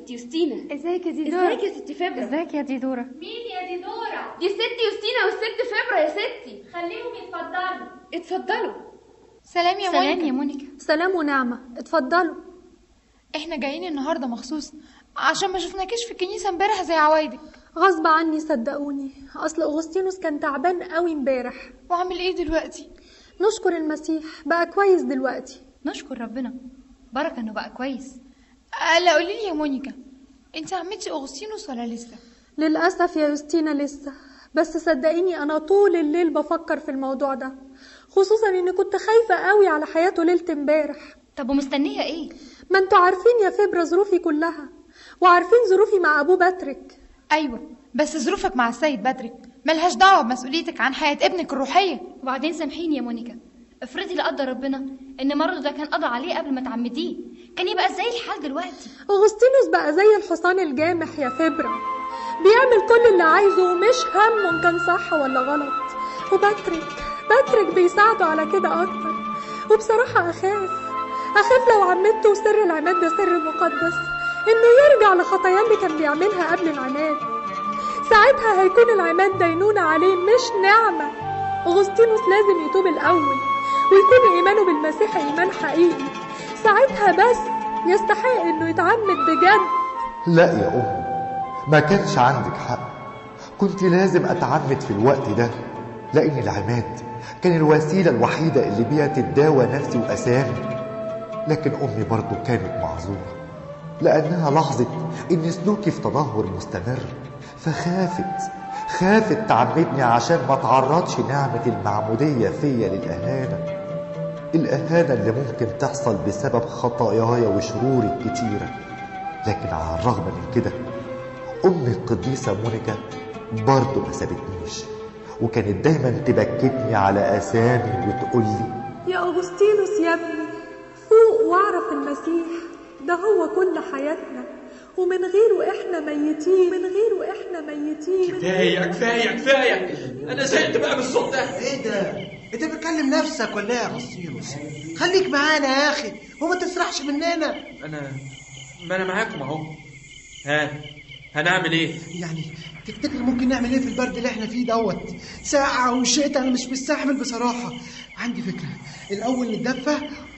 ست يوستينا ازيك يا ديدورا ازيك يا ست فبرة ازيك يا ديدورا مين يا دي دورة دي الست يوستينا والست فبرة يا ستي خليهم يتفضلوا اتفضلوا سلام يا سلام مونيكا يا مونيكا سلام ونعمة اتفضلوا احنا جايين النهارده مخصوص عشان ما شفناكيش في الكنيسه امبارح زي عوايدك غصب عني صدقوني اصل اغسطينوس كان تعبان قوي امبارح واعمل ايه دلوقتي نشكر المسيح بقى كويس دلوقتي نشكر ربنا بركة انه بقى كويس لا قولي لي يا مونيكا انت عملتي اغسطينوس ولا لسه للأسف يا يوستينا لسه بس صدقيني أنا طول الليل بفكر في الموضوع ده خصوصا إني كنت خايفة قوي على حياته ليلة امبارح طب ومستنية ايه ما انتوا عارفين يا فبرة ظروفي كلها وعارفين ظروفي مع أبو باتريك ايوه بس ظروفك مع السيد بدرك ملهاش دعوه بمسؤوليتك عن حياه ابنك الروحيه وبعدين سامحيني يا مونيكا افرضي لا قدر ربنا ان مرضه ده كان قضى عليه قبل ما تعمديه كان يبقى ازاي الحال دلوقتي أغسطينوس بقى زي الحصان الجامح يا فبرة بيعمل كل اللي عايزه ومش همه إن كان صح ولا غلط وباتريك باتريك بيساعده على كده أكتر وبصراحة أخاف أخاف لو عمدته وسر العماد ده سر مقدس إنه يرجع لخطاياه اللي كان بيعملها قبل العماد ساعتها هيكون العماد دينونة عليه مش نعمة أغسطينوس لازم يتوب الأول ويكون إيمانه بالمسيح إيمان حقيقي ساعتها بس يستحق إنه يتعمد بجد لا يا أم ما كانش عندك حق كنت لازم أتعمد في الوقت ده لأن العماد كان الوسيلة الوحيدة اللي بيها تتداوى نفسي وأسامي لكن أمي برضو كانت معذورة لأنها لاحظت إن سلوكي في تدهور مستمر فخافت خافت تعمدني عشان ما تعرضش نعمة المعمودية فيا للإهانة الإهانة اللي ممكن تحصل بسبب خطاياي وشروري الكتيرة لكن على الرغم من كده أمي القديسة مونيكا برضه ما سابتنيش وكانت دايما تبكتني على أسامي وتقول لي يا أغسطينوس يا ابني فوق واعرف المسيح ده هو كل حياتنا ومن غيره احنا ميتين من غيره احنا ميتين كفايه كفايه كفايه انا زهقت بقى من الصوت ده ايه ده انت بتكلم نفسك ولا ايه يا غسطينوس خليك معانا يا اخي وما تسرحش مننا انا ما انا معاكم اهو ها هنعمل ايه يعني تفتكر ممكن نعمل ايه في البرد اللي احنا فيه دوت ساقعة وشتاء انا مش مستحمل بصراحة عندي فكرة الاول نتدفى